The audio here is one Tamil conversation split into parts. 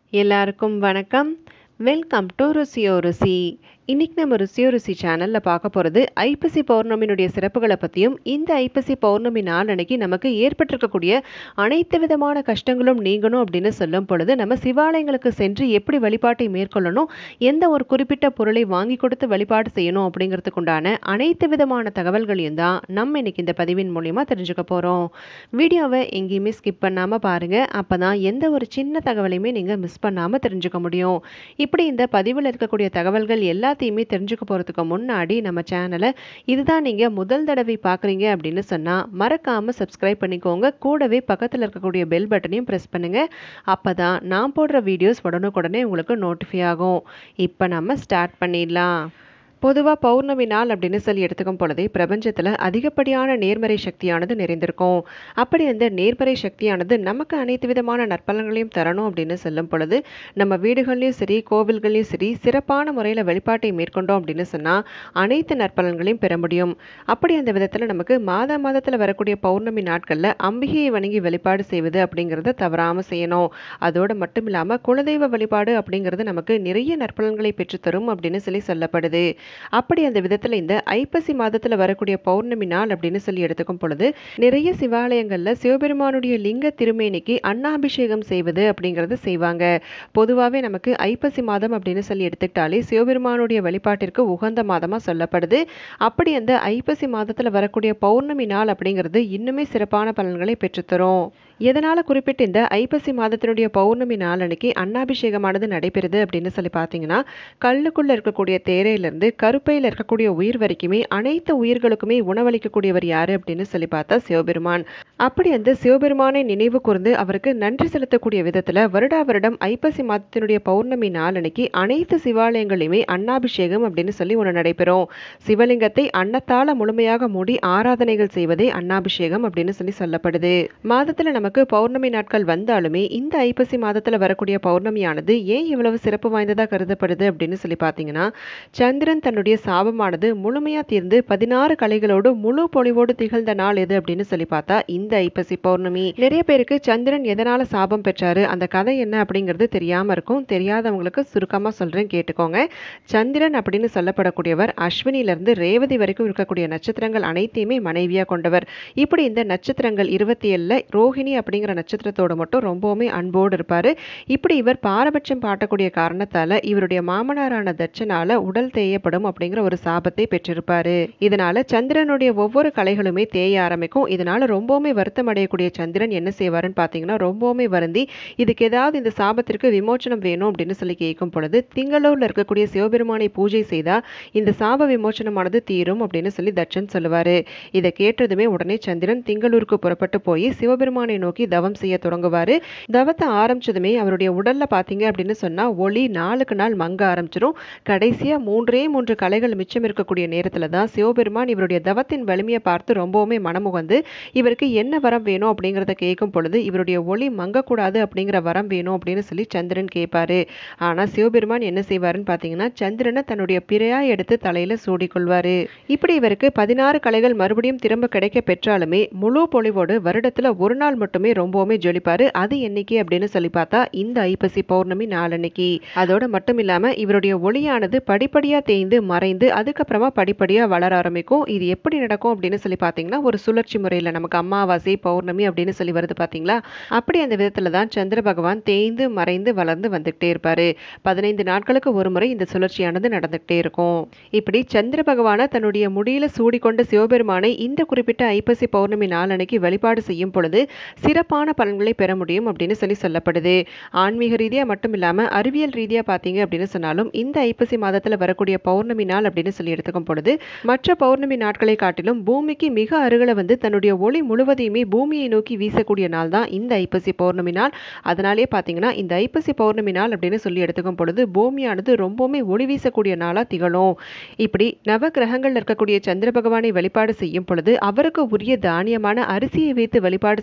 எல்லாருக்கும் வணக்கம் வெல்கம் டு ருசியோ ருசி இன்னைக்கு நம்ம ருசியோ ருசி சேனலில் பார்க்க போகிறது ஐப்பசி பௌர்ணமியினுடைய சிறப்புகளை பற்றியும் இந்த ஐப்பசி பௌர்ணமி நாள் அன்னைக்கு நமக்கு ஏற்பட்டிருக்கக்கூடிய அனைத்து விதமான கஷ்டங்களும் நீங்கணும் அப்படின்னு சொல்லும் பொழுது நம்ம சிவாலயங்களுக்கு சென்று எப்படி வழிபாட்டை மேற்கொள்ளணும் எந்த ஒரு குறிப்பிட்ட பொருளை வாங்கி கொடுத்து வழிபாடு செய்யணும் அப்படிங்கிறதுக்கு உண்டான அனைத்து விதமான தகவல்களையும் தான் நம்ம இன்னைக்கு இந்த பதிவின் மூலியமாக தெரிஞ்சுக்க போகிறோம் வீடியோவை எங்கேயுமே ஸ்கிப் பண்ணாமல் பாருங்கள் அப்போ தான் எந்த ஒரு சின்ன தகவலையுமே நீங்கள் மிஸ் பண்ணாமல் தெரிஞ்சுக்க முடியும் இப்படி இந்த பதிவில் இருக்கக்கூடிய தகவல்கள் எல்லாத்தையுமே தெரிஞ்சுக்க போகிறதுக்கு முன்னாடி நம்ம சேனலை இதுதான் நீங்கள் முதல் தடவை பார்க்குறீங்க அப்படின்னு சொன்னால் மறக்காமல் சப்ஸ்கிரைப் பண்ணிக்கோங்க கூடவே பக்கத்தில் இருக்கக்கூடிய பெல் பட்டனையும் ப்ரெஸ் பண்ணுங்கள் அப்போ தான் நான் போடுற வீடியோஸ் உடனுக்குடனே உங்களுக்கு நோட்டிஃபை ஆகும் இப்போ நம்ம ஸ்டார்ட் பண்ணிடலாம் பொதுவாக பௌர்ணமி நாள் அப்படின்னு சொல்லி எடுத்துக்கும் பொழுதே பிரபஞ்சத்தில் அதிகப்படியான நேர்மறை சக்தியானது நிறைந்திருக்கும் அப்படி அந்த நேர்மறை சக்தியானது நமக்கு அனைத்து விதமான நற்பலன்களையும் தரணும் அப்படின்னு சொல்லும் பொழுது நம்ம வீடுகள்லையும் சரி கோவில்கள்லையும் சரி சிறப்பான முறையில் வழிபாட்டை மேற்கொண்டோம் அப்படின்னு சொன்னால் அனைத்து நற்பலன்களையும் பெற முடியும் அப்படி அந்த விதத்தில் நமக்கு மாத மாதத்தில் வரக்கூடிய பௌர்ணமி நாட்களில் அம்பிகையை வணங்கி வழிபாடு செய்வது அப்படிங்கிறத தவறாமல் செய்யணும் அதோடு மட்டும் இல்லாமல் குலதெய்வ வழிபாடு அப்படிங்கிறது நமக்கு நிறைய நற்பலன்களை பெற்றுத்தரும் அப்படின்னு சொல்லி சொல்லப்படுது அப்படி அந்த விதத்தில் இந்த ஐப்பசி மாதத்தில் வரக்கூடிய பௌர்ணமி நாள் அப்படின்னு சொல்லி எடுத்துக்கும் பொழுது நிறைய சிவாலயங்களில் சிவபெருமானுடைய லிங்க திருமேனிக்கு அன்னாபிஷேகம் செய்வது அப்படிங்கிறது செய்வாங்க பொதுவாகவே நமக்கு ஐப்பசி மாதம் அப்படின்னு சொல்லி எடுத்துக்கிட்டாலே சிவபெருமானுடைய வழிபாட்டிற்கு உகந்த மாதமாக சொல்லப்படுது அப்படி அந்த ஐப்பசி மாதத்தில் வரக்கூடிய பௌர்ணமி நாள் அப்படிங்கிறது இன்னுமே சிறப்பான பலன்களை பெற்றுத்தரும் எதனால் குறிப்பிட்டு இந்த ஐப்பசி மாதத்தினுடைய பௌர்ணமி நாள் அன்னைக்கு அன்னாபிஷேகமானது நடைபெறுது அப்படின்னு சொல்லி பார்த்தீங்கன்னா கல்லுக்குள்ளே இருக்கக்கூடிய தேரையிலேருந்து கருப்பையில் இருக்கக்கூடிய உயிர் வரைக்குமே அனைத்து உயிர்களுக்குமே உணவளிக்கக்கூடியவர் யார் அப்படின்னு சொல்லி பார்த்தா சிவபெருமான் அப்படி அந்த சிவபெருமானை நினைவு கூர்ந்து அவருக்கு நன்றி செலுத்தக்கூடிய விதத்தில் வருடா வருடம் ஐப்பசி மாதத்தினுடைய பௌர்ணமி நாள் அன்னைக்கு அனைத்து சிவாலயங்களையுமே அன்னாபிஷேகம் அப்படின்னு சொல்லி ஒன்று நடைபெறும் சிவலிங்கத்தை அன்னத்தால் முழுமையாக மூடி ஆராதனைகள் செய்வதே அன்னாபிஷேகம் அப்படின்னு சொல்லி சொல்லப்படுது மாதத்தில் நமக்கு பௌர்ணமி நாட்கள் வந்தாலுமே இந்த ஐப்பசி மாதத்தில் வரக்கூடிய பௌர்ணமியானது ஏன் இவ்வளவு சிறப்பு வாய்ந்ததாக கருதப்படுது அப்படின்னு சொல்லி பார்த்தீங்கன்னா சந்திரன் தன்னுடைய சாபமானது முழுமையாக தீர்ந்து பதினாறு கலைகளோடு முழு பொலிவோடு திகழ்ந்த நாள் எது அப்படின்னு சொல்லி பார்த்தா இந்த ஐப்பசி பௌர்ணமி நிறைய பேருக்கு சந்திரன் எதனால சாபம் பெற்றாரு அந்த கதை என்ன அப்படிங்கிறது தெரியாம இருக்கும் தெரியாதவங்களுக்கு சுருக்கமாக சொல்றேன் கேட்டுக்கோங்க சந்திரன் அப்படின்னு சொல்லப்படக்கூடியவர் அஸ்வினிலிருந்து ரேவதி வரைக்கும் இருக்கக்கூடிய நட்சத்திரங்கள் அனைத்தையுமே மனைவியாக கொண்டவர் இப்படி இந்த நட்சத்திரங்கள் இருபத்தி ஏழில் ரோஹிணி அப்படிங்கிற நட்சத்திரத்தோட மட்டும் ரொம்பவுமே அன்போடு இருப்பார் இப்படி இவர் பாரபட்சம் பாட்டக்கூடிய காரணத்தால் இவருடைய மாமனாரான தட்சனால உடல் தேயப்படும் அப்படிங்கிற ஒரு சாபத்தை பெற்றிருப்பாரு இதனால சந்திரனுடைய ஒவ்வொரு கலைகளுமே தேய ஆரம்பிக்கும் இதனால ரொம்பவுமே வருத்தம் அடையக்கூடிய சந்திரன் என்ன செய்வாருன்னு பார்த்தீங்கன்னா ரொம்பவுமே வருந்தி இதுக்கு ஏதாவது இந்த சாபத்திற்கு விமோச்சனம் வேணும் அப்படின்னு சொல்லி கேட்கும் பொழுது திங்களூர்ல இருக்கக்கூடிய சிவபெருமானை பூஜை செய்தா இந்த சாப விமோச்சனமானது தீரும் அப்படின்னு சொல்லி தட்சன் சொல்லுவாரு இதை கேட்டதுமே உடனே சந்திரன் திங்களூருக்கு புறப்பட்டு போய் சிவபெருமானை நோக்கி தவம் செய்ய தொடங்குவாரு தவத்தை ஆரம்பிச்சதுமே அவருடைய உடல்ல பாத்தீங்க அப்படின்னு சொன்னா ஒளி நாளுக்கு நாள் மங்க ஆரம்பிச்சிடும் கடைசியா மூன்றே மூன்று கலைகள் மிச்சம் இருக்கக்கூடிய நேரத்துல தான் சிவபெருமான் இவருடைய தவத்தின் வலிமையை பார்த்து ரொம்பவுமே மனமுகந்து இவருக்கு என்ன வரம் வேணும் அப்படிங்கிறத கேட்கும் பொழுது இவருடைய ஒளி மங்கக்கூடாது அப்படிங்கிற வரம் வேணும் அப்படின்னு சொல்லி சந்திரன் கேட்பாரு ஆனா சிவபெருமான் என்ன செய்வாருன்னு பாத்தீங்கன்னா சந்திரனை தன்னுடைய பிறையா எடுத்து தலையில சூடிக்கொள்வாரு இப்படி இவருக்கு பதினாறு கலைகள் மறுபடியும் திரும்ப கிடைக்க பெற்றாலுமே முழு பொலிவோடு வருடத்துல ஒரு நாள் மட்டுமே ரொம்பவுமே ஜொலிப்பாரு அது என்னைக்கு அப்படின்னு சொல்லி பார்த்தா இந்த ஐப்பசி பௌர்ணமி நாளன்னைக்கு அதோட மட்டும் இல்லாம இவருடைய ஒளியானது படிப்படியா தேய்ந்து மறைந்து அதுக்கப்புறமா படிப்படியா வளர ஆரம்பிக்கும் இது எப்படி நடக்கும் அப்படின்னு சொல்லி பார்த்தீங்கன்னா ஒரு சுழற்சி முறையில் நமக்கு அமாவாசை பௌர்ணமி அப்படின்னு சொல்லி வருது பார்த்தீங்களா அப்படி அந்த விதத்தில் தான் சந்திர பகவான் தேய்ந்து மறைந்து வளர்ந்து வந்துகிட்டே இருப்பாரு பதினைந்து நாட்களுக்கு ஒரு முறை இந்த சுழற்சியானது நடந்துகிட்டே இருக்கும் இப்படி சந்திர பகவானை தன்னுடைய முடியில சூடிக்கொண்ட சிவபெருமானை இந்த குறிப்பிட்ட ஐப்பசி பௌர்ணமி நாள் அன்னைக்கு வழிபாடு செய்யும் பொழுது சிறப்பான பலன்களை பெற முடியும் அப்படின்னு சொல்லி சொல்லப்படுது ஆன்மீக ரீதியாக மட்டும் இல்லாமல் அறிவியல் ரீதியாக பார்த்தீங்க அப்படின்னு சொன்னாலும் இந்த ஐப்பசி மாதத்தில் வரக்கூடிய பௌர்ணமி நாள் அப்படின்னு சொல்லி எடுத்துக்கும் பொழுது மற்ற பௌர்ணமி நாட்களை காட்டிலும் பூமிக்கு மிக அருகில் வந்து தன்னுடைய ஒளி முழுவதையுமே பூமியை நோக்கி வீசக்கூடிய நாள் தான் இந்த ஐப்பசி பௌர்ணமி நாள் அதனாலே பார்த்தீங்கன்னா இந்த ஐப்பசி பௌர்ணமி நாள் அப்படின்னு சொல்லி எடுத்துக்கும் பொழுது பூமியானது ரொம்பவுமே ஒளி வீசக்கூடிய நாளாக திகழும் இப்படி நவ கிரகங்கள் இருக்கக்கூடிய சந்திர பகவானை வழிபாடு செய்யும் பொழுது அவருக்கு உரிய தானியமான அரிசியை வைத்து வழிபாடு செய்தோம் அப்படின்னு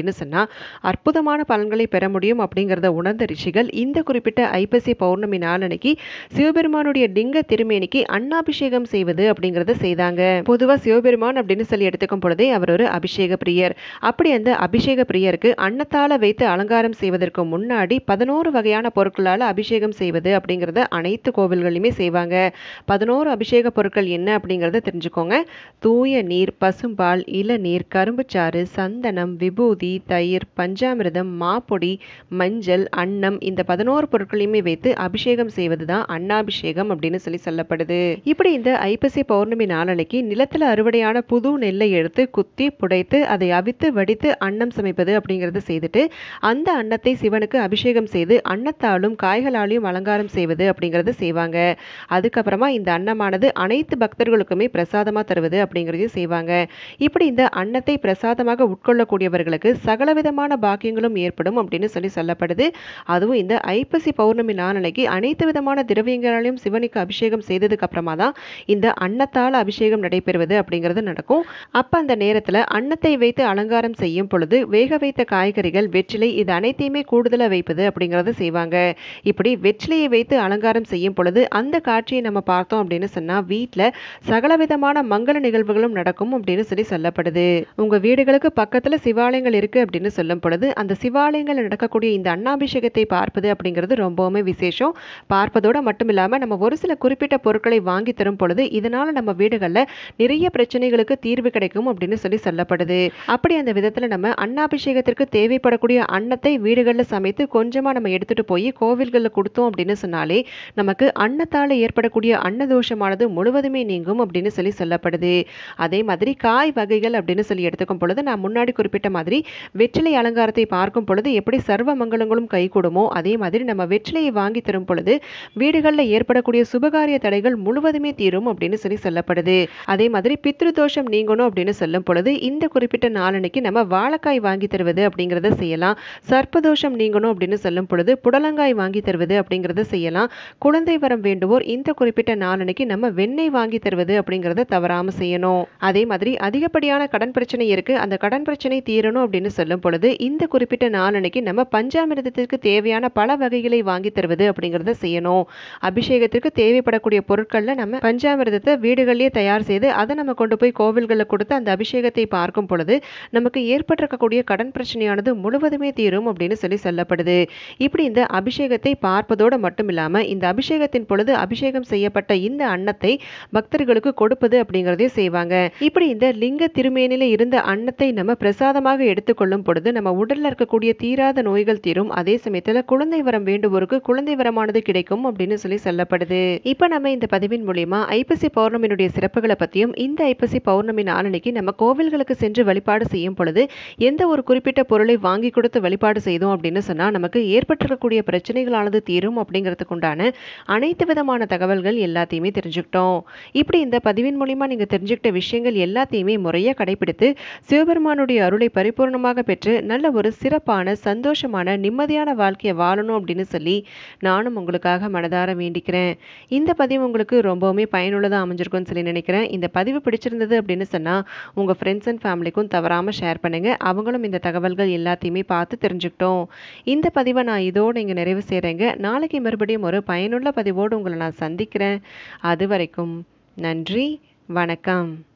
அப்படின்னு சொன்னால் அற்புதமான பலன்களை பெற முடியும் அப்படிங்கிறத உணர்ந்த ரிஷிகள் இந்த குறிப்பிட்ட ஐப்பசி பௌர்ணமி நாளன்னைக்கு சிவபெருமானுடைய லிங்க திருமேனிக்கு அன்னாபிஷேகம் செய்வது அப்படிங்கிறத செய்தாங்க பொதுவாக சிவபெருமான் அப்படின்னு சொல்லி எடுத்துக்கும் பொழுதே அவர் ஒரு அபிஷேக பிரியர் அப்படி அந்த அபிஷேக பிரியருக்கு அன்னத்தால வைத்து அலங்காரம் செய்வதற்கு முன்னாடி பதினோரு வகையான பொருட்களால் அபிஷேகம் செய்வது அப்படிங்கிறத அனைத்து கோவில்களையுமே செய்வாங்க பதினோரு அபிஷேக பொருட்கள் என்ன அப்படிங்கிறத தெரிஞ்சுக்கோங்க தூய நீர் பசும்பால் இளநீர் கரும்புச்சாறு சந்தனம் விபூதி தயிர் பஞ்சாமிர்தம் மாப்பொடி மஞ்சள் அன்னம் இந்த பதினோரு பொருட்களையுமே வைத்து அபிஷேகம் செய்வது தான் அன்னாபிஷேகம் அப்படின்னு சொல்லி சொல்லப்படுது இப்படி இந்த ஐப்பசி பௌர்ணமி நாளன்னைக்கு நிலத்துல அறுவடையான புது நெல்லை எடுத்து குத்தி புடைத்து அதை அவித்து வடித்து அன்னம் சமைப்பது அப்படிங்கிறத செய்துட்டு அந்த அன்னத்தை சிவனுக்கு அபிஷேகம் செய்து அன்னத்தாலும் காய்களாலையும் அலங்காரம் செய்வது அப்படிங்கிறத செய்வாங்க அதுக்கப்புறமா இந்த அன்னமானது அனைத்து பக்தர்களுக்குமே பிரசாதமாக தருவது அப்படிங்கிறதையும் செய்வாங்க இப்படி இந்த அன்னத்தை பிரசாதமாக உட்கொள்ளக்கூடியவர்களுக்கு சகலவிதமான பாக்கியங்களும் ஏற்படும் அப்படின்னு சொல்லி சொல்லப்படுது அதுவும் இந்த ஐப்பசி பௌர்ணமி நாளன்னைக்கு அனைத்து விதமான திரவியங்களாலையும் சிவனுக்கு அபிஷேகம் செய்ததுக்கு அப்புறமா தான் இந்த அன்னத்தால் அபிஷேகம் நடைபெறுவது அப்படிங்கிறது நடக்கும் அப்போ அந்த நேரத்தில் அன்னத்தை வைத்து அலங்காரம் செய்யும் பொழுது வேக வைத்த காய்கறிகள் வெற்றிலை இது அனைத்தையுமே கூடுதலாக வைப்பது அப்படிங்கிறத செய்வாங்க இப்படி வெற்றிலையை வைத்து அலங்காரம் செய்யும் பொழுது அந்த காட்சியை நம்ம பார்த்தோம் அப்படின்னு சொன்னால் வீட்டில் சகலவிதமான மங்கள நிகழ்வுகளும் நடக்கும் அப்படின்னு சொல்லி சொல்லப்படுது உங்கள் வீடுகளுக்கு பக்கத்தில் சிவாலயங்கள் இருக்குது அப்படின்னு சொல்லும் பொழுது அந்த சிவாலயங்கள் நடக்கக்கூடிய இந்த அன்னாபிஷேகத்தை பார்ப்பது அப்படிங்கிறது ரொம்பவுமே விசேஷம் பார்ப்பதோடு மட்டும் இல்லாமல் நம்ம ஒரு சில குறிப்பிட்ட பொருட்களை வாங்கி தரும் பொழுது இதனால் நம்ம வீடுகளில் நிறைய பிரச்சனைகளுக்கு தீர்வு கிடைக்கும் அப்படின்னு சொல்லி சொல்லப்படுது அப்படி அந்த விதத்தில் நம்ம அன்னாபிஷேகத்திற்கு தேவைப்படக்கூடிய அன்னத்தை வீடுகளில் சமைத்து கொஞ்சமாக நம்ம எடுத்துகிட்டு போய் கோவில்களில் கொடுத்தோம் அப்படின்னு சொன்னாலே நமக்கு அன்னத்தால் ஏற்படக்கூடிய அன்னதோஷமானது முழுவதுமே நீங்கும் அப்படின்னு சொல்லி சொல்லப்படுது அதே மாதிரி காய் வகைகள் அப்படின்னு சொல்லி எடுத்துக்கும் பொழுது நான் முன்னாடி குறிப்பிட்ட மாதிரி வெற்றிலை அலங்காரத்தை பார்க்கும் பொழுது எப்படி சர்வ மங்களங்களும் கைகூடுமோ அதே மாதிரி நம்ம வெற்றிலையை வாங்கி தரும் பொழுது வீடுகளில் ஏற்படக்கூடிய சுபகாரிய தடைகள் முழுவதுமே தீரும் அப்படின்னு சொல்லி சொல்லப்படுது அதே மாதிரி பித்ரு தோஷம் நீங்கணும் அப்படின்னு சொல்லும் பொழுது இந்த குறிப்பிட்ட நாளன்னைக்கு நம்ம வாழைக்காய் வாங்கி தருவது அப்படிங்கிறத செய்யலாம் சர்ப்பதோஷம் நீங்கணும் அப்படின்னு சொல்லும் பொழுது புடலங்காய் வாங்கி தருவது அப்படிங்கிறத செய்யலாம் குழந்தை வரம் வேண்டுவோர் இந்த குறிப்பிட்ட நாளன்னைக்கு நம்ம வெண்ணெய் வாங்கி தருவது அப்படிங்கிறத தவறாம செய்யணும் அதே மாதிரி அதிகப்படியான கடன் பிரச்சனை இருக்கு அந்த கடன் பிரச்சனை தீரணும் அப்படின்னு சொல்லும் பொழுது இந்த குறிப்பிட்ட நாளன்னைக்கு நம்ம பஞ்சாமிரதத்திற்கு தேவையான பல வகைகளை வாங்கி தருவது அப்படிங்கிறத செய்யணும் அபிஷேகத்திற்கு தேவைப்படக்கூடிய பொருட்களில் நம்ம பஞ்சாமிரதத்தை வீடுகளிலேயே தயார் செய்து அதை நம்ம கொண்டு போய் கோவில்களில் கொடுத்து அந்த அபிஷேகத்தை பார்க்கும் பொழுது நமக்கு ஏற்பட்டிருக்கக்கூடிய கடன் பிரச்சனையானது முழுவதுமே தீரும் அப்படின்னு சொல்லி சொல்லப்படுது இப்படி இந்த அபிஷேகத்தை பார்ப்பதோடு மட்டும் இல்லாமல் இந்த அபிஷேகத்தின் பொழுது அபிஷேகம் செய்யப்பட்ட இந்த அன்னத்தை பக்தர்களுக்கு கொடுப்பது அப்படிங்கிறதையும் செய்வாங்க இப்படி இந்த லிங்க திருமேனில இருந்த அன்னத்தை நம்ம பிரசாதமாக எடுத்துக்கொள்ளும் பொழுது நம்ம உடல்ல இருக்கக்கூடிய தீராத நோய்கள் தீரும் அதே சமயத்துல குழந்தை வரம் வேண்டுவோருக்கு குழந்தை வரமானது கிடைக்கும் அப்படின்னு சொல்லி சொல்லப்படுது இப்ப நம்ம இந்த பதிவின் மூலியமா ஐப்பசி பௌர்ணமியினுடைய சிறப்புகளை பத்தியும் இந்த ஐப்பசி பௌர்ணமி நாளன்னைக்கு நம்ம கோவில்களுக்கு சென்று வழிபாடு செய்யும் பொழுது எந்த ஒரு குறிப்பிட்ட பொருளை வாங்கி கொடுத்து வழிபாடு செய்தோம் அப்படின்னு சொன்னா நமக்கு ஏற்பட்டிருக்கக்கூடிய பிரச்சனைகளானது தீரும் அப்படிங்கிறதுக்கு உண்டான அனைத்து விதமான தகவல்கள் எல்லாத்தையுமே தெரிஞ்சுக்கிட்டோம் இப்படி இந்த பதிவின் மூலியமா நீங்க தெரிஞ்சுக்கிட்ட விஷயங்கள் எல்லாத்தையுமே முறையா கடைபிடித்து சிவபெருமானுடைய அருளை பரிபூர்ணமாக பெற்று நல்ல ஒரு சிறப்பான சந்தோஷமான நிம்மதியான வாழ்க்கையை வாழணும் அப்படின்னு சொல்லி நானும் உங்களுக்காக மனதார வேண்டிக்கிறேன் இந்த பதிவு உங்களுக்கு ரொம்பவுமே பயனுள்ளதாக அமைஞ்சிருக்கும்னு சொல்லி நினைக்கிறேன் இந்த பதிவு பிடிச்சிருந்தது அப்படின்னு சொன்னால் உங்கள் ஃப்ரெண்ட்ஸ் அண்ட் ஃபேமிலிக்கும் தவறாமல் ஷேர் பண்ணுங்கள் அவங்களும் இந்த தகவல்கள் எல்லாத்தையுமே பார்த்து தெரிஞ்சுக்கிட்டோம் இந்த பதிவை நான் இதோடு இங்கே நிறைவு செய்கிறேங்க நாளைக்கு மறுபடியும் ஒரு பயனுள்ள பதிவோடு உங்களை நான் சந்திக்கிறேன் அது வரைக்கும் நன்றி வணக்கம்